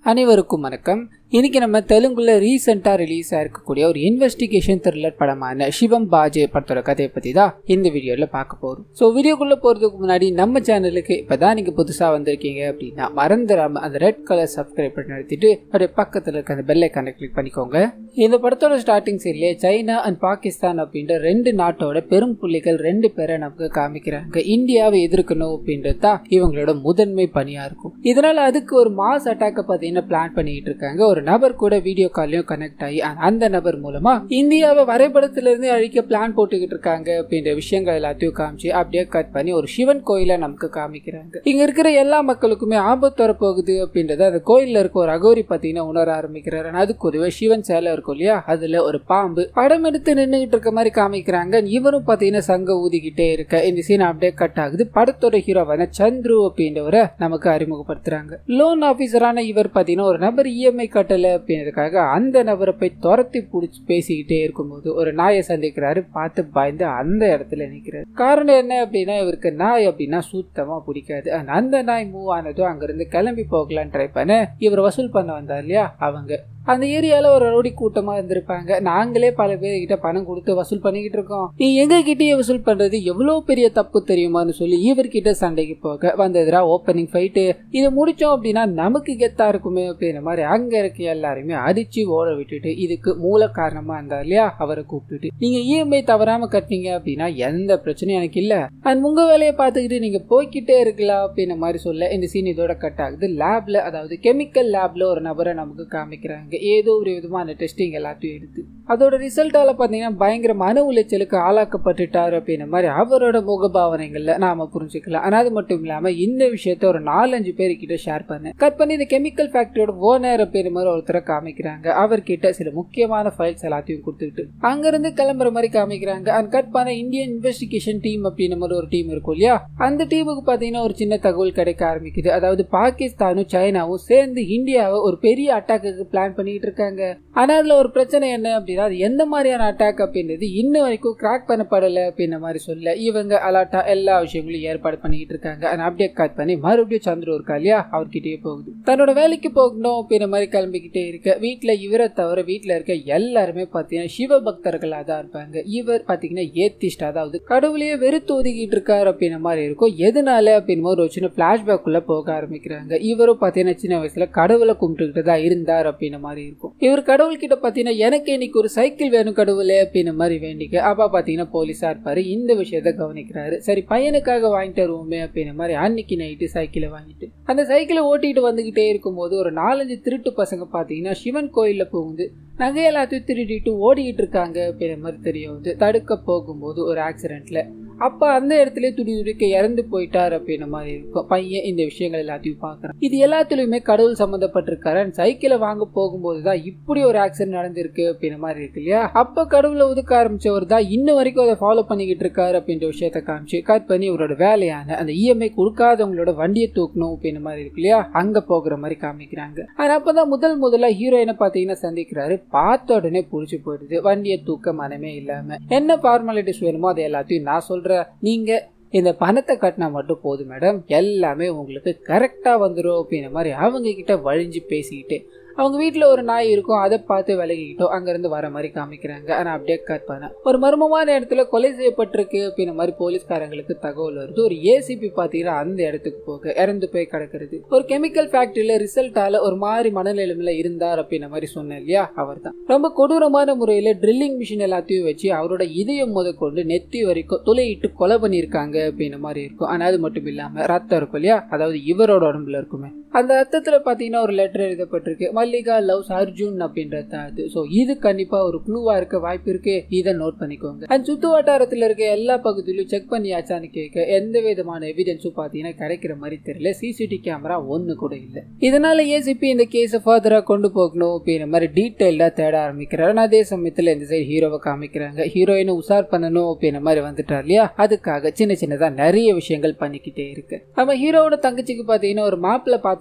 அனைவருக்கும் வணக்கம் இன்னைக்கு நம்ம தெலுங்குல ரீசெண்டா ரிலீஸ் ஆயிருக்கக்கூடிய ஒரு இன்வெஸ்டிகேஷன் த்ரில்லர் படமான சிவம் பாஜே படத்தோட கதையை பத்தி தான் இந்த வீடியோல பார்க்க போறோம் ஸோ வீடியோக்குள்ள போறதுக்கு முன்னாடி நம்ம சேனலுக்கு இப்பதான் நீங்க புதுசா வந்திருக்கீங்க அப்படின்னா மறந்துடாம அந்த ரெட் கலர் சப்ஸ்கிரைப் பண்ணி நடத்திட்டு அப்படியே பக்கத்துல இருக்க அந்த பெல் ஐக்கானை கிளிக் பண்ணிக்கோங்க இந்த படத்தோட ஸ்டார்டிங் சீன்லயே சைனா அண்ட் பாகிஸ்தான் அப்படின்ற ரெண்டு நாட்டோட பெரும் புள்ளிகள் ரெண்டு பேரை நமக்கு காமிக்கிறாங்க இந்தியாவை எதிர்க்கணும் அப்படின்றது தான் இவங்களோட முதன்மை பணியா இருக்கும் இதனால அதுக்கு ஒரு மாஸ் அட்டாக்கை பார்த்தீங்கன்னா பிளான் பண்ணிட்டு இருக்காங்க ஒரு நபர் கூட வீடியோ கால்லையும் கனெக்ட் ஆகி அந்த நபர் மூலமா இந்தியாவை வரைபடத்திலிருந்து அழிக்க பிளான் போட்டுக்கிட்டு இருக்காங்க அப்படின்ற விஷயங்கள் எல்லாத்தையும் காமிச்சு அப்படியே கட் பண்ணி ஒரு சிவன் கோயிலை நமக்கு காமிக்கிறாங்க இங்க இருக்கிற எல்லா மக்களுக்குமே ஆபத்து வரப்போகுது அப்படின்றத அந்த கோயில்ல இருக்க ஒரு அகோரி பார்த்தீங்கன்னா உணர ஆரம்பிக்கிறாரு அதுக்கு உதவி சிவன் சேலை இருக்கும் இல்லையா அதுல ஒரு பாம்பு படம் எடுத்து நின்றுகிட்டு இருக்க மாதிரி காமிக்கிறாங்க இவரும் பார்த்தீங்கன்னா சங்க ஊதிக்கிட்டே இருக்க இந்த சீன் அப்படியே கட் ஆகுது படத்தோட ஹீரோவான சந்துரு அப்படின்றவரை நமக்கு அறிமுகப்படுத்துறாங்க லோன் ஆபீசரான இவர் பார்த்தீங்கன்னா ஒரு நபர் இஎம்ஐ கட்டல அப்படின்றதுக்காக அந்த நபரை போய் துரத்தி பிடிச்சி பேசிக்கிட்டே இருக்கும்போது ஒரு நாயை சந்திக்கிறாரு பார்த்து பயந்து அந்த இடத்துல நிற்கிறாரு காரணம் என்ன அப்படின்னா இவருக்கு நாய் அப்படின்னா சுத்தமா பிடிக்காது And அந்த நாய் மூவ் ஆனதும் அங்கிருந்து கிளம்பி போகலான்னு ட்ரை பண்ண இவர் வசூல் பண்ண வந்தார் இல்லையா அவங்க அந்த ஏரியால ஒரு ரவுடி கூட்டமா இருந்திருப்பாங்க நாங்களே பல பேர்கிட்ட பணம் கொடுத்து வசூல் பண்ணிக்கிட்டு இருக்கோம் நீ எங்க கிட்டயே வசூல் பண்றது எவ்வளவு பெரிய தப்பு தெரியுமான்னு சொல்லி இவர்கிட்ட சண்டைக்கு போக வந்ததுரா ஓப்பனிங் ஃபைட்டு இதை முடிச்சோம் அப்படின்னா நமக்கு கெத்தா இருக்குமே அப்படின்ற மாதிரி அங்க இருக்க எல்லாருமே அடிச்சு ஓட விட்டுட்டு இதுக்கு மூல காரணமா இருந்தார் இல்லையா அவரை கூப்பிட்டுட்டு நீங்க இஎம்ஐ தவறாம கட்டினீங்க அப்படின்னா எந்த பிரச்சனையும் எனக்கு இல்ல அண்ட் உங்க வேலையை பார்த்துக்கிட்டு நீங்க போய்கிட்டே இருக்கலாம் அப்படின்ற மாதிரி சொல்ல இந்த சீன் இதோட கட் ஆகுது லேப்ல அதாவது கெமிக்கல் லேப்ல ஒரு நபரை நமக்கு காமிக்கிறாங்க ஏதோ ஒரு விதமான டெஸ்டிங் எல்லாத்தையும் எடுத்து அதோட ரிசல்ட்டால பார்த்தீங்கன்னா பயங்கர மன உளைச்சலுக்கு ஆளாக்கப்பட்டுட்டார் அப்படின்ற மாதிரி அவரோட முகபாவனைகள்ல நாம புரிஞ்சுக்கலாம் ஆனால் அது மட்டும் இல்லாம இந்த விஷயத்த ஒரு நாலஞ்சு பேர்கிட்ட ஷேர் பண்ணேன் கட் பண்ணி இந்த கெமிக்கல் ஃபேக்டரியோட ஓனர் அப்படின்ற மாதிரி ஒருத்தரை காமிக்கிறாங்க அவர்கிட்ட சில முக்கியமான ஃபைல்ஸ் எல்லாத்தையும் கொடுத்துட்டு அங்கிருந்து கிளம்புற மாதிரி காமிக்கிறாங்க அண்ட் கட் பண்ண இந்தியன் இன்வெஸ்டிகேஷன் டீம் அப்படின்ற மாதிரி ஒரு டீம் இருக்கும் இல்லையா அந்த டீமுக்கு பார்த்தீங்கன்னா ஒரு சின்ன தகவல் கிடைக்க ஆரம்பிக்குது அதாவது பாகிஸ்தானும் சைனாவும் சேர்ந்து இந்தியாவை ஒரு பெரிய அட்டாக்கு பிளான் பண்ணிட்டு இருக்காங்க ஆனா அதுல ஒரு பிரச்சனை என்ன அப்படின்னா அது எந்த மாதிரியான அட்டாக் அப்படின்றது இன்ன வரைக்கும் கிராக் பண்ணப்படலை அப்படின்ற மாதிரி சொல்ல இவங்க அலாட்டா எல்லா விஷயங்களும் ஏற்பாடு பண்ணிட்டு இருக்காங்க ஆனா அப்படியே கட் பண்ணி மறுபடியும் சந்திர இருக்கா இல்லையா அவர்கிட்டயே போகுது தன்னோட வேலைக்கு போகணும் அப்படின்ற மாதிரி கிளம்பிக்கிட்டே இருக்க வீட்டுல இவரை தவிர வீட்டுல இருக்க எல்லாருமே பாத்தீங்கன்னா சிவ பக்தர்களா தான் இருப்பாங்க இவர் பாத்தீங்கன்னா ஏத்திஸ்ட் அதாவது கடவுளையே வெறுத்து ஒதுக்கிட்டு இருக்காரு அப்படின்ற மாதிரி இருக்கும் எதனால அப்படின்னு ஒரு சின்ன பிளாஷ்பேக் உள்ள போக ஆரம்பிக்கிறாங்க இவரும் பாத்தீங்கன்னா சின்ன வயசுல கடவுளை கும்பிட்டுக்கிட்டு தான் இருந்தார் அப்படின்ற மாதிரி இருக்கும் இவர் கடவுள் கிட்ட பாத்தீங்கன்னா எனக்கு இன்னைக்கு ஒரு சைக்கிள் வேணும் கடவுளே அப்படின்ற மாதிரி வேண்டிக்க அப்பா பாத்தீங்கன்னா போலீஸா இருப்பாரு இந்த விஷயத்த கவனிக்கிறாரு சரி பையனுக்காக வாங்கிட்டு வருவோமே அப்படின்ற மாதிரி அன்னைக்கு நைட்டு சைக்கிளை வாங்கிட்டு அந்த சைக்கிளை ஓட்டிட்டு வந்துகிட்டே இருக்கும்போது ஒரு நாலஞ்சு திருட்டு பசங்க பாத்தீங்கன்னா சிவன் கோயில்ல போகுது நகை எல்லாத்தையும் திருடிட்டு ஓடிக்கிட்டு இருக்காங்க அப்படின்ற மாதிரி தெரிய வந்து தடுக்க போகும்போது ஒரு ஆக்சிடென்ட்ல அப்ப அந்த இடத்துல துடி துடிக்க இறந்து போயிட்டார் அப்படின்ற மாதிரி இருக்கும் பையன் இந்த விஷயங்கள் எல்லாத்தையும் பாக்குறான் இது எல்லாத்துலயுமே கடவுள் சம்மந்தப்பட்டிருக்காரு சைக்கிளை வாங்க போகும்போது தான் இப்படி ஒரு ஆக்சிடென்ட் நடந்திருக்கு அப்படின்ற மாதிரி இருக்கு இல்லையா அப்ப கடவுளை ஒதுக்க ஆரம்பிச்சவர் தான் இன்ன வரைக்கும் அதை ஃபாலோ பண்ணிக்கிட்டு இருக்காரு அப்படின்ற விஷயத்த காமிச்சு கட் பண்ணி இவரோட வேலையான அந்த இஎம்ஐ கொடுக்காதவங்களோட வண்டியை தூக்கணும் அப்படின்ற மாதிரி இருக்கு இல்லையா அங்க போகிற மாதிரி காமிக்கிறாங்க ஆனா அப்பதான் முதல் முதல்ல ஹீரோயினை பாத்தீங்கன்னா சந்திக்கிறாரு பார்த்த உடனே புடிச்சு போயிடுது வண்டியை தூக்க மனமே இல்லாம என்ன ஃபார்மாலிட்டிஸ் வேணுமோ அதை எல்லாத்தையும் நான் சொல்றேன் நீங்க இந்த பணத்தை கட்டினா மட்டும் போதும் மேடம் எல்லாமே உங்களுக்கு கரெக்டா வந்துடும் அப்படின்ற மாதிரி அவங்க கிட்ட வழிஞ்சு பேசிக்கிட்டு அவங்க வீட்டில் ஒரு நாய் இருக்கும் அதை பார்த்து விலகிக்கிட்டோம் அங்கேருந்து வர மாதிரி காமிக்கிறாங்க ஆனால் அப்படியே கட் பண்ண ஒரு மர்மமான இடத்துல கொலை செய்யப்பட்டிருக்கு அப்படின்ற மாதிரி போலீஸ்காரங்களுக்கு தகவல் வருது ஒரு ஏசிபி பார்த்தீங்கன்னா அந்த இடத்துக்கு போக இறந்து போய் கிடக்கிறது ஒரு கெமிக்கல் ஃபேக்டரியில் ரிசல்ட்டால ஒரு மாதிரி மனநிலைமையில இருந்தார் அப்படின்ற மாதிரி சொன்னேன் இல்லையா அவர் தான் ரொம்ப கொடூரமான முறையில் ட்ரில்லிங் மிஷின் எல்லாத்தையும் வச்சு அவரோட இதயம் முதற்கொண்டு நெத்தி வரைக்கும் துளையிட்டு கொலை பண்ணியிருக்காங்க அப்படின்ற மாதிரி இருக்கும் ஆனால் அது மட்டும் இல்லாமல் ரத்தம் இருக்கும் இல்லையா அதாவது இவரோட உடம்புல இருக்குமே அந்த ரத்தத்தில் பார்த்தீங்கன்னா ஒரு லெட்டர் எழுதப்பட்டிருக்கு மல்லிகா லவ்ஸ் அர்ஜுன் அப்படின்றது தான் அது ஸோ இது கண்டிப்பா ஒரு க்ளூவா இருக்க வாய்ப்பு இருக்கு இதை நோட் பண்ணிக்கோங்க அண்ட் சுத்து வட்டாரத்தில் இருக்க எல்லா பகுதியிலும் செக் பண்ணியாச்சான்னு கேட்க எந்த விதமான எவிடன்ஸும் பார்த்தீங்கன்னா கிடைக்கிற மாதிரி தெரியல சிசிடிவி கேமரா ஒன்று கூட இல்லை இதனால ஏசிபி இந்த கேஸை ஃபர்தரா கொண்டு போகணும் அப்படின்ற மாதிரி டீட்டெயிலாக தேட ஆரம்பிக்கிறாரு அதே சமயத்தில் இந்த சைடு ஹீரோவை காமிக்கிறாங்க ஹீரோயினை உசார் பண்ணணும் அப்படின்ற மாதிரி வந்துட்டார் இல்லையா அதுக்காக சின்ன சின்னதாக நிறைய விஷயங்கள் பண்ணிக்கிட்டே இருக்கு நம்ம ஹீரோவோட தங்கச்சிக்கு பார்த்தீங்கன்னா ஒரு மாப்பிள்ள பார்த்து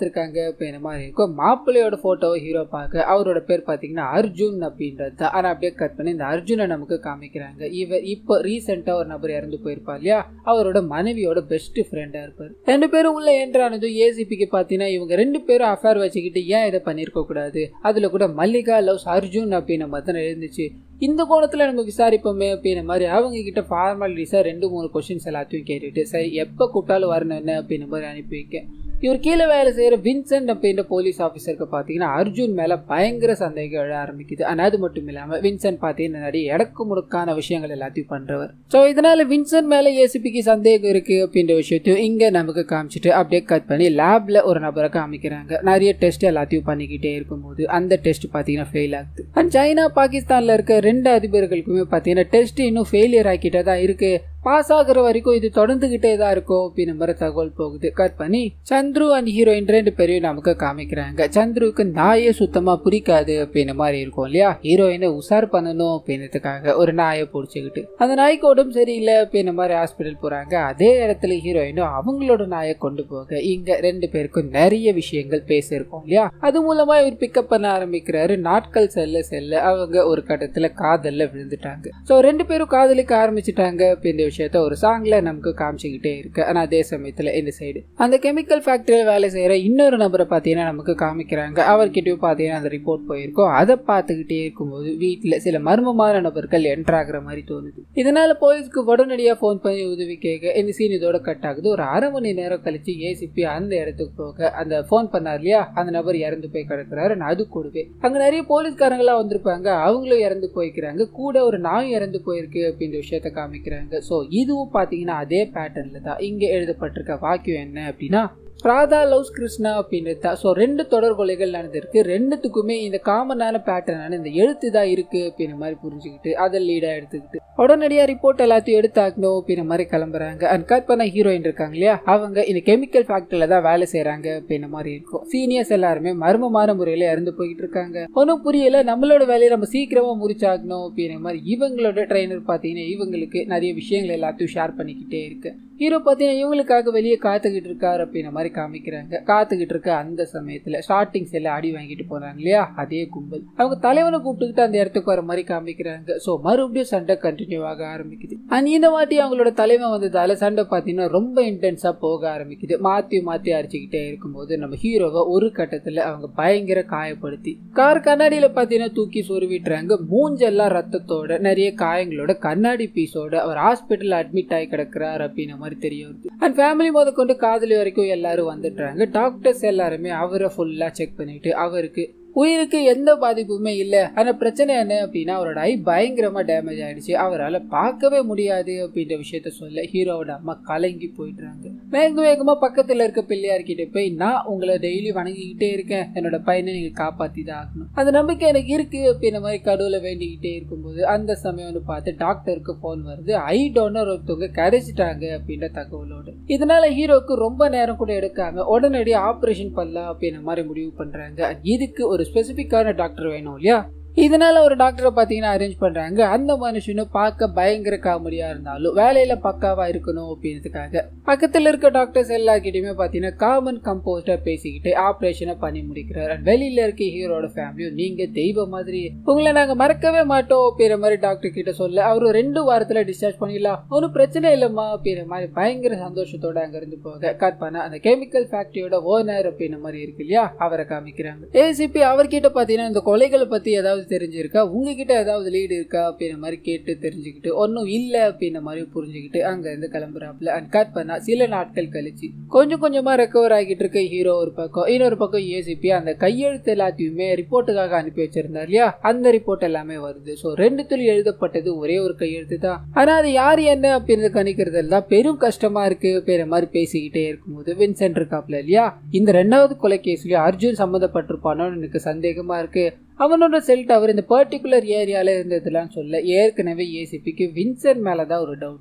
காட்டிருக்காங்க அப்படின்ற மாதிரி இருக்கும் மாப்பிள்ளையோட போட்டோவை ஹீரோ பார்க்க அவரோட பேர் பார்த்தீங்கன்னா அர்ஜுன் அப்படின்றது தான் ஆனால் அப்படியே கட் பண்ணி இந்த அர்ஜுனை நமக்கு காமிக்கிறாங்க இவர் இப்போ ரீசெண்டாக ஒரு நபர் இறந்து போயிருப்பார் இல்லையா அவரோட மனைவியோட பெஸ்ட் ஃப்ரெண்டாக இருப்பார் ரெண்டு பேரும் உள்ள என்ட்ரானதும் ஏசிபிக்கு பார்த்தீங்கன்னா இவங்க ரெண்டு பேரும் அஃபேர் வச்சுக்கிட்டு ஏன் இதை பண்ணியிருக்க கூடாது அதில் கூட மல்லிகா லவ்ஸ் அர்ஜுன் அப்படின்ற மாதிரி தான் இருந்துச்சு இந்த கோணத்தில் நம்ம விசாரிப்போமே அப்படின்ற மாதிரி அவங்க கிட்ட ஃபார்மாலிட்டிஸாக ரெண்டு மூணு கொஷின்ஸ் எல்லாத்தையும் கேட்டுட்டு சரி எப்போ கூப்பிட்டாலும் வரணும் என்ன அப்படின்ற மாதிரி அனுப்பி வைக்க இவர் கீழே வேலை செய்கிற வின்சென்ட் அப்படின்ற போலீஸ் ஆஃபீஸருக்கு பார்த்தீங்கன்னா அர்ஜுன் மேலே பயங்கர சந்தேகம் எழ ஆரம்பிக்குது ஆனால் அது மட்டும் இல்லாமல் வின்சென்ட் பார்த்தீங்கன்னா நிறைய இடக்கு முடுக்கான விஷயங்கள் எல்லாத்தையும் பண்ணுறவர் ஸோ இதனால் வின்சென்ட் மேலே ஏசிபிக்கு சந்தேகம் இருக்குது அப்படின்ற விஷயத்தையும் இங்கே நமக்கு காமிச்சிட்டு அப்படியே கட் பண்ணி லேபில் ஒரு நபரை காமிக்கிறாங்க நிறைய டெஸ்ட் எல்லாத்தையும் பண்ணிக்கிட்டே இருக்கும்போது அந்த டெஸ்ட் பார்த்தீங்கன்னா ஃபெயில் ஆகுது அண்ட் சைனா பாகிஸ்தானில் இருக்க ரெண்டு அதிபர்களுக்குமே பார்த்தீங்கன்னா டெஸ்ட் இன்னும் ஃபெயிலியர் ஆக்கிட்டே தான் இருக்குது பாஸ் ஆகுற வரைக்கும் இது தொடர்ந்துகிட்டே தான் இருக்கும் அப்படின்ற மாதிரி தகவல் போகுது கட் பண்ணி சந்துரு அண்ட் ஹீரோயின் ரெண்டு பேரையும் நமக்கு காமிக்கிறாங்க சந்துருவுக்கு நாயே சுத்தமா பிடிக்காது அப்படின்ற மாதிரி இருக்கும் இல்லையா ஹீரோயினை உசார் பண்ணணும் அப்படின்றதுக்காக ஒரு நாயை பிடிச்சிக்கிட்டு அந்த நாய்க்கு உடம்பு சரியில்லை அப்படின்ற மாதிரி ஹாஸ்பிட்டல் போறாங்க அதே இடத்துல ஹீரோயினும் அவங்களோட நாயை கொண்டு போக இங்க ரெண்டு பேருக்கும் நிறைய விஷயங்கள் பேசியிருக்கோம் இல்லையா அது மூலமா இவர் பிக்கப் பண்ண ஆரம்பிக்கிறாரு நாட்கள் செல்ல செல்ல அவங்க ஒரு கட்டத்துல காதல்ல விழுந்துட்டாங்க ஸோ ரெண்டு பேரும் காதலிக்க ஆரம்பிச்சிட்டாங்க அப்படின்ற விஷயத்த ஒரு சாங்ல நமக்கு காமிச்சுக்கிட்டே இருக்கு ஆனா அதே சமயத்துல இந்த சைடு அந்த கெமிக்கல் ஃபேக்டரியில் வேலை செய்யற இன்னொரு நபரை பார்த்தீங்கன்னா நமக்கு காமிக்கிறாங்க அவர்கிட்டயும் பார்த்தீங்கன்னா அந்த ரிப்போர்ட் போயிருக்கோம் அதை பார்த்துக்கிட்டே இருக்கும்போது வீட்டில் சில மர்மமான நபர்கள் என்டர் ஆகுற மாதிரி தோணுது இதனால போலீஸ்க்கு உடனடியாக ஃபோன் பண்ணி உதவி கேட்க இந்த சீன் இதோட கட் ஆகுது ஒரு அரை மணி நேரம் கழிச்சு ஏசிபி அந்த இடத்துக்கு போக அந்த ஃபோன் பண்ணார் இல்லையா அந்த நபர் இறந்து போய் கிடக்குறாரு அது கூடவே அங்க நிறைய போலீஸ்காரங்களாம் வந்திருப்பாங்க அவங்களும் இறந்து போய்க்கிறாங்க கூட ஒரு நாய் இறந்து போயிருக்கு அப்படின்ற விஷயத்த காமிக்கிறாங்க ஸோ இதுவும் பார்த்தீங்கன்னா அதே பேட்டர்னில் தான் இங்கே எழுதப்பட்டிருக்க வாக்கியம் என்ன அப்படின்னா ராதா லவ்ஸ் கிருஷ்ணா அப்படின்றது தான் ஸோ ரெண்டு தொடர் கொலைகள் நடந்திருக்கு ரெண்டுத்துக்குமே இந்த காமனான பேட்டர்னான இந்த எழுத்து தான் இருக்கு அப்படின்ற மாதிரி புரிஞ்சுக்கிட்டு அதை லீடாக எடுத்துக்கிட்டு உடனடியாக ரிப்போர்ட் எல்லாத்தையும் எடுத்தாக்கணும் அப்படின்ற மாதிரி கிளம்புறாங்க அண்ட் கட் பண்ண ஹீரோயின் இருக்காங்க இல்லையா அவங்க இந்த கெமிக்கல் ஃபேக்டரியில் தான் வேலை செய்கிறாங்க அப்படின்ற மாதிரி இருக்கும் சீனியர்ஸ் எல்லாருமே மர்மமான முறையில் இறந்து போயிட்டு இருக்காங்க ஒன்றும் புரியல நம்மளோட வேலையை நம்ம சீக்கிரமாக முடிச்சாகணும் அப்படின்ற மாதிரி இவங்களோட ட்ரைனர் பார்த்தீங்கன்னா இவங்களுக்கு நிறைய விஷயங்கள் எல்லாத்தையும் ஷேர் பண்ணிக்கிட்டே இருக்கு ஹீரோ பார்த்தீங்கன்னா இவங்களுக்காக வெளியே காத்துக்கிட்டு இருக்காரு அப்படின்ற மாதிரி காமிக்கிறாங்க காத்துக்கிட்டு இருக்க அந்த சமயத்தில் ஸ்டார்டிங் செல்ல அடி வாங்கிட்டு போறாங்க இல்லையா அதே கும்பல் அவங்க தலைவனை கூப்பிட்டுக்கிட்டு அந்த இடத்துக்கு வர மாதிரி காமிக்கிறாங்க ஸோ மறுபடியும் சண்டை கண்டினியூ ஆக ஆரம்பிக்குது அண்ட் இந்த வாட்டி அவங்களோட தலைவன் வந்ததால சண்டை பார்த்தீங்கன்னா ரொம்ப இன்டென்ஸாக போக ஆரம்பிக்குது மாற்றி மாற்றி அடிச்சுக்கிட்டே இருக்கும்போது நம்ம ஹீரோவை ஒரு கட்டத்தில் அவங்க பயங்கர காயப்படுத்தி கார் கண்ணாடியில் பார்த்தீங்கன்னா தூக்கி சொருவிட்டுறாங்க மூஞ்செல்லாம் ரத்தத்தோட நிறைய காயங்களோட கண்ணாடி பீஸோட அவர் ஹாஸ்பிட்டல் அட்மிட் ஆகி கிடக்குறாரு அப்படின்ற மாதிரி தெரிய வருது அண்ட் ஃபேமிலி முத கொண்டு காதலி வரைக்கும் எல்லாரும் வந்துடுறாங்க டாக்டர்ஸ் எல்லாருமே அவரை ஃபுல்லாக செக் பண்ணிட்டு அவருக்கு உயிருக்கு எந்த பாதிப்புமே இல்லை ஆனால் பிரச்சனை என்ன அப்படின்னா அவரோட ஐ பயங்கரமாக டேமேஜ் ஆயிடுச்சு அவரால் பார்க்கவே முடியாது அப்படின்ற விஷயத்த சொல்ல ஹீரோவோட அம்மா கலங்கி போயிடுறாங்க வேக வேகமாக பக்கத்தில் இருக்க பிள்ளையார்கிட்ட போய் நான் உங்களை டெய்லி வணங்கிக்கிட்டே இருக்கேன் என்னோட பையனை நீங்கள் காப்பாற்றி தான் ஆகணும் அந்த நம்பிக்கை எனக்கு இருக்கு அப்படின்ற மாதிரி கடவுளை வேண்டிக்கிட்டே இருக்கும்போது அந்த சமயம்னு பார்த்து டாக்டருக்கு ஃபோன் வருது ஐ டோனர் ஒருத்தவங்க கிடைச்சிட்டாங்க அப்படின்ற தகவலோடு இதனால ஹீரோக்கு ரொம்ப நேரம் கூட எடுக்காம உடனடி ஆப்ரேஷன் பண்ணலாம் அப்படின்ற மாதிரி முடிவு பண்றாங்க இதுக்கு ஒரு ஸ்பெசிஃபிக்கான டாக்டர் வேணும் இல்லையா இதனால ஒரு டாக்டரை பார்த்தீங்கன்னா அரேஞ்ச் பண்ணுறாங்க அந்த மனுஷனும் பார்க்க பயங்கர காமெடியாக இருந்தாலும் வேலையில் பக்காவாக இருக்கணும் அப்படின்றதுக்காக பக்கத்தில் இருக்க டாக்டர்ஸ் எல்லாருக்கிட்டையுமே பார்த்தீங்கன்னா காமன் கம்போஸ்டாக பேசிக்கிட்டு ஆப்ரேஷனை பண்ணி முடிக்கிறார் அண்ட் வெளியில் இருக்க ஹீரோட ஃபேமிலியும் நீங்கள் தெய்வ மாதிரி உங்களை நாங்கள் மறக்கவே மாட்டோம் அப்படின்ற மாதிரி டாக்டர் கிட்ட சொல்ல அவர் ரெண்டு வாரத்தில் டிஸ்சார்ஜ் பண்ணிடலாம் ஒன்றும் பிரச்சனை இல்லைம்மா அப்படின்ற மாதிரி பயங்கர சந்தோஷத்தோட அங்கேருந்து போக கட் பண்ண அந்த கெமிக்கல் ஃபேக்டரியோட ஓனர் அப்படின்ற மாதிரி இருக்கு இல்லையா அவரை காமிக்கிறாங்க ஏசிபி அவர்கிட்ட பார்த்தீங்கன்னா இந்த கொலைகளை பற்றி ஏதாவது தெரிஞ்சிருக்கா உங்ககிட்ட ஏதாவது லீடு இருக்கா அப்படின்ற மாதிரி கேட்டு தெரிஞ்சுக்கிட்டு ஒன்றும் இல்லை அப்படின்ற மாதிரி புரிஞ்சுக்கிட்டு அங்கேருந்து கிளம்புறாப்புல அண்ட் கட் பண்ணா சில நாட்கள் கழிச்சு கொஞ்சம் கொஞ்சமாக ரெக்கவர் ஆகிட்டு இருக்க ஹீரோ ஒரு பக்கம் இன்னொரு பக்கம் ஏசிபி அந்த கையெழுத்து எல்லாத்தையுமே ரிப்போர்ட்டுக்காக அனுப்பி வச்சிருந்தார் இல்லையா அந்த ரிப்போர்ட் எல்லாமே வருது ஸோ ரெண்டு துளி எழுதப்பட்டது ஒரே ஒரு கையெழுத்து தான் ஆனால் அது யார் என்ன அப்படின்றத கணிக்கிறதுல தான் பெரும் கஷ்டமா இருக்கு அப்படின்ற மாதிரி பேசிக்கிட்டே இருக்கும்போது வின்சென்ட் இருக்காப்ல இல்லையா இந்த ரெண்டாவது கொலை கேஸ்லயும் அர்ஜுன் சம்மந்தப்பட்டிருப்பானோன்னு எனக்கு சந்தேகமா இருக்கு அவனோட செல் டவர் இந்த பர்டிகுலர் ஏரியாவில் இருந்ததுலாம் சொல்ல ஏற்கனவே ஏசிபிக்கு வின்சென்ட் மேலே தான் ஒரு டவுட்டு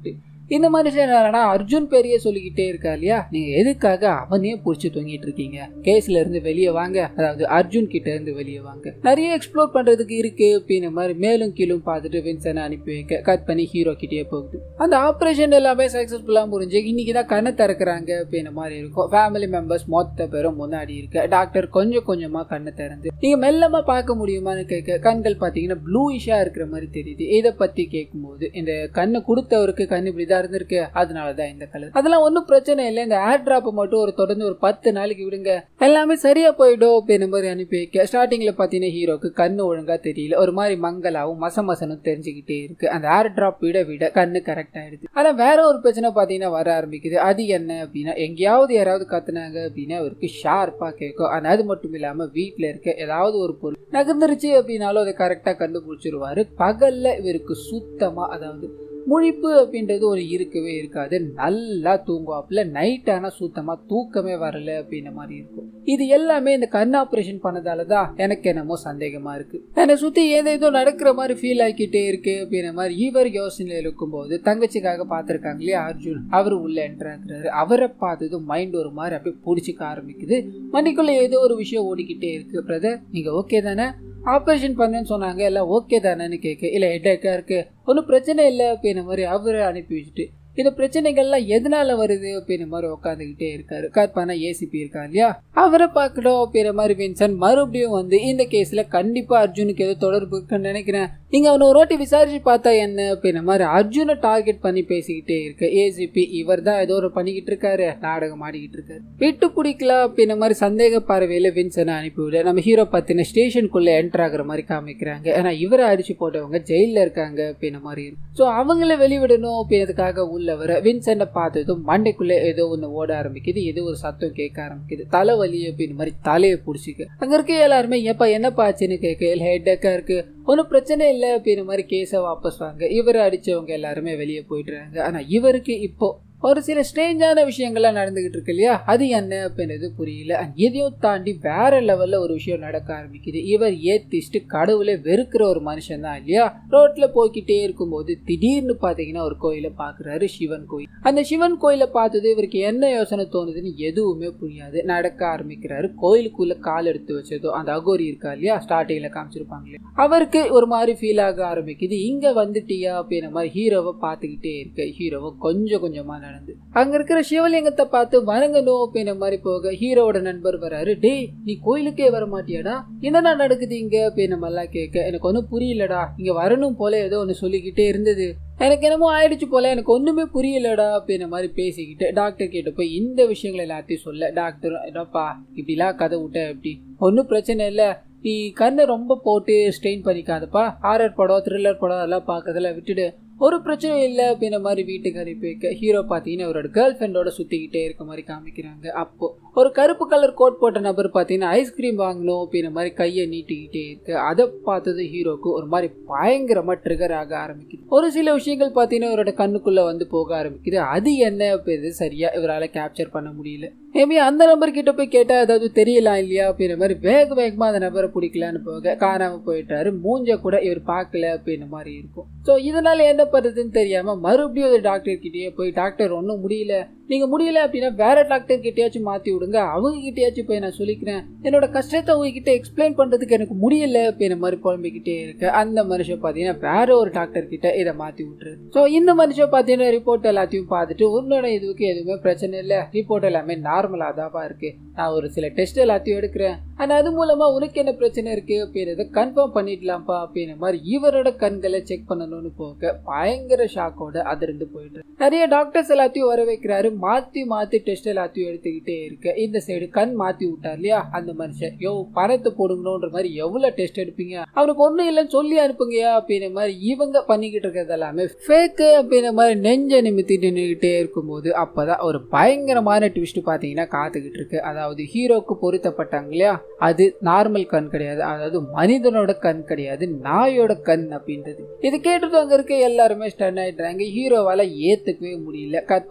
இந்த மனுஷன் என்னடா அர்ஜுன் பெரிய சொல்லிக்கிட்டே இருக்கா இல்லையா நீங்க எதுக்காக அவனையே புடிச்சு தொங்கிட்டு இருக்கீங்க கேஸ்ல இருந்து வெளியே வாங்க அதாவது அர்ஜுன் கிட்ட இருந்து வெளியே வாங்க நிறைய எக்ஸ்ப்ளோர் பண்றதுக்கு இருக்கு அப்படின்ற மாதிரி மேலும் கீழும் பார்த்துட்டு வின்சனை அனுப்பி வைக்க கட் பண்ணி ஹீரோ கிட்டே போகுது அந்த ஆப்ரேஷன் எல்லாமே சக்சஸ்ஃபுல்லா முடிஞ்சு இன்னைக்கு தான் கண்ணை திறக்கிறாங்க அப்படின்ற மாதிரி இருக்கும் ஃபேமிலி மெம்பர்ஸ் மொத்த பேரும் முன்னாடி இருக்க டாக்டர் கொஞ்சம் கொஞ்சமா கண்ணை திறந்து நீங்க மெல்லமா பார்க்க முடியுமான்னு கேட்க கண்கள் பாத்தீங்கன்னா ப்ளூயிஷா இருக்கிற மாதிரி தெரியுது இதை பத்தி கேட்கும்போது இந்த கண்ணு கொடுத்தவருக்கு கண்ணு இப்படிதான் இருந்திருக்கு அதனாலதான் இந்த கலர் அதெல்லாம் ஒன்றும் பிரச்சனை இல்லை இந்த ஏர் டிராப் மட்டும் ஒரு தொடர்ந்து ஒரு பத்து நாளைக்கு விடுங்க எல்லாமே சரியா போயிடும் அப்படின்ற மாதிரி அனுப்பி வைக்க ஸ்டார்டிங்ல பாத்தீங்கன்னா ஹீரோக்கு கண்ணு ஒழுங்கா தெரியல ஒரு மாதிரி மங்கலாவும் மச மசனும் தெரிஞ்சுக்கிட்டே இருக்கு அந்த ஏர் டிராப் விட விட கண்ணு கரெக்ட் ஆயிடுது ஆனா வேற ஒரு பிரச்சனை பாத்தீங்கன்னா வர ஆரம்பிக்குது அது என்ன அப்படின்னா எங்கேயாவது யாராவது கத்துனாங்க அப்படின்னா அவருக்கு ஷார்ப்பா கேட்கும் ஆனா அது மட்டும் இல்லாம வீட்டுல இருக்க ஏதாவது ஒரு பொருள் நகர்ந்துருச்சு அப்படின்னாலும் அதை கரெக்டா கண்டுபிடிச்சிருவாரு பகல்ல இவருக்கு சுத்தமா அதாவது முழிப்பு அப்படின்றது ஒரு இருக்கவே இருக்காது நல்லா தூங்குவாப்புல நைட் ஆனால் சுத்தமாக தூக்கமே வரல அப்படின்ற மாதிரி இருக்கும் இது எல்லாமே இந்த கண் ஆப்ரேஷன் பண்ணதால தான் எனக்கு என்னமோ சந்தேகமா இருக்கு என்னை சுற்றி ஏதேதோ நடக்கிற மாதிரி ஃபீல் ஆக்கிட்டே இருக்கு அப்படின்ற மாதிரி இவர் யோசனையில் இருக்கும்போது தங்கச்சிக்காக பார்த்துருக்காங்க இல்லையா அர்ஜுன் அவர் உள்ள என்டர் ஆகுறாரு அவரை பார்த்ததும் மைண்ட் ஒரு மாதிரி அப்படியே பிடிச்சிக்க ஆரம்பிக்குது மணிக்குள்ள ஏதோ ஒரு விஷயம் ஓடிக்கிட்டே இருக்கு பிரதர் நீங்க ஓகே தானே ஆப்ரேஷன் பண்ணேன்னு சொன்னாங்க எல்லாம் ஓகே தானேன்னு கேட்க இல்லை ஹெட்டேக்கா இருக்கு ஒன்றும் பிரச்சனை இல்லை அப்படின்ற மாதிரி அவரை அனுப்பி வச்சுட்டு இந்த பிரச்சனைகள்லாம் எதனால வருது அப்படின்ற மாதிரி உட்காந்துக்கிட்டே இருக்காரு கற்பனா ஏசிபி இருக்கா இல்லையா அவரை பார்க்கணும் அப்படின்ற மாதிரி வின்சன் மறுபடியும் வந்து இந்த கேஸ்ல கண்டிப்பா அர்ஜுனுக்கு ஏதோ தொடர்பு இருக்குன்னு நினைக்கிறேன் நீங்க அவனை ஒரு வாட்டி விசாரிச்சு பார்த்தா என்ன அப்படின்ற மாதிரி அர்ஜுனை டார்கெட் பண்ணி பேசிக்கிட்டே இருக்கு ஏசிபி இவர் தான் ஏதோ ஒரு பண்ணிக்கிட்டு இருக்காரு நாடகம் ஆடிக்கிட்டு இருக்காரு விட்டு பிடிக்கல அப்படின்ற மாதிரி சந்தேக பார்வையில வின்சனை அனுப்பிவிட நம்ம ஹீரோ பத்தின ஸ்டேஷனுக்குள்ள என்டர் ஆகுற மாதிரி காமிக்கிறாங்க ஏன்னா இவரை அடிச்சு போட்டவங்க ஜெயில இருக்காங்க அப்படின்ற மாதிரி இருக்கு ஸோ அவங்கள வெளிவிடணும் அப்படின்றதுக்காக உள்ள வர வின்சென்ட்டை பார்த்ததும் மண்டைக்குள்ளே ஏதோ ஒன்று ஓட ஆரம்பிக்குது ஏதோ ஒரு சத்தம் கேட்க ஆரம்பிக்குது தலைவலி அப்படின்னு மாதிரி தலையை பிடிச்சிக்க அங்க இருக்க எல்லாருமே ஏப்பா என்னப்பா ஆச்சுன்னு கேட்க இல்லை ஹெட்டக்கா இருக்கு ஒன்றும் பிரச்சனை இல்லை அப்படின்ற மாதிரி கேஸை வாபஸ் வாங்க இவரை அடிச்சவங்க எல்லாருமே வெளியே போயிடுறாங்க ஆனா இவருக்கு இப்போ ஒரு சில ஸ்ட்ரேஞ்சான விஷயங்கள்லாம் நடந்துகிட்டு இருக்கு இல்லையா அது என்ன அப்படின்றது புரியல அண்ட் எதையும் தாண்டி வேற லெவல்ல ஒரு விஷயம் நடக்க ஆரம்பிக்குது இவர் ஏத்திஸ்ட் கடவுளை வெறுக்கிற ஒரு மனுஷன் தான் இல்லையா ரோட்ல போய்கிட்டே இருக்கும்போது திடீர்னு பாத்தீங்கன்னா ஒரு கோயிலை பாக்குறாரு சிவன் கோயில் அந்த சிவன் கோயிலை பார்த்தது இவருக்கு என்ன யோசனை தோணுதுன்னு எதுவுமே புரியாது நடக்க ஆரம்பிக்கிறாரு கோயிலுக்குள்ள கால் எடுத்து வச்சதோ அந்த அகோரி இருக்கா இல்லையா ஸ்டார்டிங்ல காமிச்சிருப்பாங்க இல்லையா அவருக்கு ஒரு மாதிரி ஃபீல் ஆக ஆரம்பிக்குது இங்க வந்துட்டியா அப்படின்ற மாதிரி ஹீரோவை பார்த்துக்கிட்டே இருக்க ஹீரோவை கொஞ்சம் கொஞ்சமா நடந்து அங்க இருக்கிற சிவலிங்கத்தை பார்த்து வணங்கணும் அப்படின்ற மாதிரி போக ஹீரோவோட நண்பர் வராரு டேய் நீ கோயிலுக்கே வர மாட்டியாடா என்னடா நடக்குது இங்க அப்படின்ற மாதிரிலாம் கேட்க எனக்கு ஒன்றும் புரியலடா இங்க வரணும் போல ஏதோ ஒன்று சொல்லிக்கிட்டே இருந்தது எனக்கு என்னமோ ஆயிடுச்சு போல எனக்கு ஒண்ணுமே புரியலடா அப்படின்ற மாதிரி பேசிக்கிட்டு டாக்டர் கிட்ட போய் இந்த விஷயங்கள் எல்லாத்தையும் சொல்ல டாக்டர் என்னப்பா இப்படிலாம் கதை விட்ட எப்படி ஒன்றும் பிரச்சனை இல்லை நீ கண்ணை ரொம்ப போட்டு ஸ்ட்ரெயின் பண்ணிக்காதப்பா ஹாரர் படம் த்ரில்லர் படம் அதெல்லாம் பார்க்கறதெல்லாம் விட்டுடு ஒரு பிரச்சனையும் இல்லை அப்படின்ற மாதிரி வீட்டுக்கு அனுப்பி வைக்க ஹீரோ பார்த்தீங்கன்னா அவரோட கேர்ள் ஃப்ரெண்டோட சுற்றிக்கிட்டே இருக்க மாதிரி காமிக்கிறாங்க அப்போ ஒரு கருப்பு கலர் கோட் போட்ட நபர் பார்த்தீங்கன்னா ஐஸ்கிரீம் வாங்கணும் அப்படின்ற மாதிரி கையை நீட்டிக்கிட்டே இருக்கு அதை பார்த்தது ஹீரோக்கு ஒரு மாதிரி பயங்கரமாக ட்ரிகர் ஆக ஆரம்பிக்குது ஒரு சில விஷயங்கள் பார்த்தீங்கன்னா இவரோட கண்ணுக்குள்ளே வந்து போக ஆரம்பிக்குது அது என்ன அப்படின்றது சரியா இவரால் கேப்சர் பண்ண முடியல மேபி அந்த நபர் கிட்ட போய் கேட்டால் ஏதாவது தெரியலாம் இல்லையா அப்படின்ற மாதிரி வேக வேகமாக அந்த நபரை பிடிக்கலான்னு போக காணாமல் போயிட்டாரு மூஞ்ச கூட இவர் பார்க்கல அப்படின்ற மாதிரி இருக்கும் ஸோ இதனால என்ன பண்ணுறதுன்னு தெரியாமல் மறுபடியும் ஒரு டாக்டர் கிட்டேயே போய் டாக்டர் ஒன்றும் முடியல நீங்கள் முடியல அப்படின்னா வேற டாக்டர் கிட்டேயாச்சும் மாற்றி விடுங்க அவங்க கிட்டேயாச்சும் போய் நான் சொல்லிக்கிறேன் என்னோட கஷ்டத்தை உங்ககிட்ட எக்ஸ்பிளைன் பண்ணுறதுக்கு எனக்கு முடியல அப்படின்ற மாதிரி புலம்பிக்கிட்டே இருக்கு அந்த மனுஷன் பார்த்தீங்கன்னா வேற ஒரு டாக்டர் கிட்ட இதை மாற்றி விட்டுரு ஸோ இந்த மனுஷன் பார்த்தீங்கன்னா ரிப்போர்ட் எல்லாத்தையும் பார்த்துட்டு உன்னோட இதுக்கு எதுவுமே பிரச்சனை இல்லை ரிப்போர்ட் எல்லாமே நார்மலாக தான்ப்பா இருக்கு நான் ஒரு சில டெஸ்ட் எல்லாத்தையும் எடுக்கிறேன் ஆனால் அது மூலமாக உனக்கு என்ன பிரச்சனை இருக்கு அப்படின்றத கன்ஃபார்ம் பண்ணிடலாம்ப்பா அப்படின்ற மாதிரி இவரோட கண்களை செக் பண்ணணும்னு போக பயங்கர ஷாக்கோட அதிர்ந்து போயிட்டு நிறைய டாக்டர்ஸ் எல்லாத்தையும் வர வைக்கிறாரு மாத்தி மாத்தி டெஸ்ட் எல்லாத்தையும் எடுத்துக்கிட்டே இருக்கு இந்த சைடு கண் மாத்தி விட்டார் இல்லையா அந்த மனுஷன் யோ பணத்தை போடுங்கணுன்ற மாதிரி எவ்வளவு டெஸ்ட் எடுப்பீங்க அவனுக்கு ஒண்ணும் இல்லைன்னு சொல்லி அனுப்புங்கயா அப்படின்ற மாதிரி இவங்க பண்ணிக்கிட்டு இருக்கிறது எல்லாமே ஃபேக்கு அப்படின்ற மாதிரி நெஞ்ச நிமித்தி நின்றுகிட்டே இருக்கும்போது அப்பதான் ஒரு பயங்கரமான ட்விஸ்ட் பாத்தீங்கன்னா காத்துக்கிட்டு இருக்கு அதாவது ஹீரோக்கு பொருத்தப்பட்டாங்க இல்லையா அது நார்மல் கண் கிடையாது அதாவது மனிதனோட கண் கிடையாது நாயோட கண் அப்படின்றது இது கேட்டுட்டு அங்க இருக்க எல்லாருமே ஸ்டன் ஆயிடுறாங்க ஹீரோவால ஏத்துக்கவே முடியல கட் பண்ணா